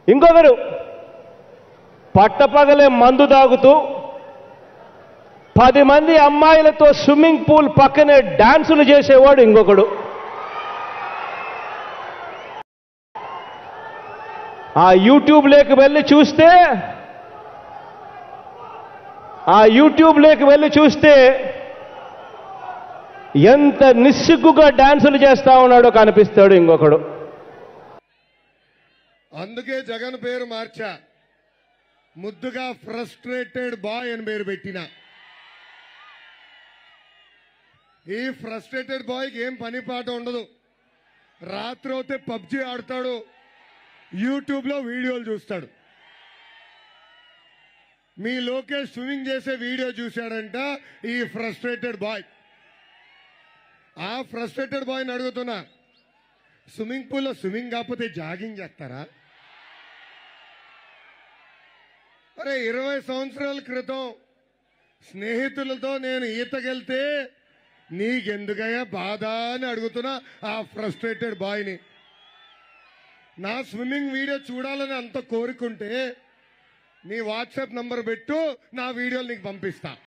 ఇంకొకరు పట్టపగలే మందు తాగుతూ పది మంది అమ్మాయిలతో స్విమ్మింగ్ పూల్ పక్కనే డాన్సులు చేసేవాడు ఇంకొకడు ఆ యూట్యూబ్ లేకి వెళ్ళి చూస్తే ఆ యూట్యూబ్ లేకి వెళ్ళి చూస్తే ఎంత నిస్సిగ్గుగా డాన్సులు చేస్తా ఉన్నాడో కనిపిస్తాడు ఇంకొకడు అందుకే జగన్ పేరు మార్చా ముద్దుగా ఫ్రస్ట్రేటెడ్ బాయ్ అని పేరు పెట్టిన ఈ ఫ్రస్ట్రేటెడ్ బాయ్కి ఏం పని పాట ఉండదు రాత్రి అయితే పబ్జి ఆడతాడు యూట్యూబ్లో వీడియోలు చూస్తాడు మీ లోకేష్ స్విమ్మింగ్ చేసే వీడియో చూశాడంట ఈ ఫ్రస్ట్రేటెడ్ బాయ్ ఆ ఫ్రస్ట్రేటెడ్ బాయ్ని అడుగుతున్నా స్విమ్మింగ్ పూల్లో స్విమ్మింగ్ కాకపోతే జాగింగ్ చేస్తారా అరే ఇరవై సంవత్సరాల క్రితం స్నేహితులతో నేను ఈతకెళ్తే నీకెందుకయ్యా బాధ అని అడుగుతున్నా ఆ ఫ్రస్ట్రేటెడ్ బాయ్ని నా స్విమ్మింగ్ వీడియో చూడాలని అంత కోరుకుంటే నీ వాట్సాప్ నంబర్ పెట్టు నా వీడియోలు నీకు పంపిస్తా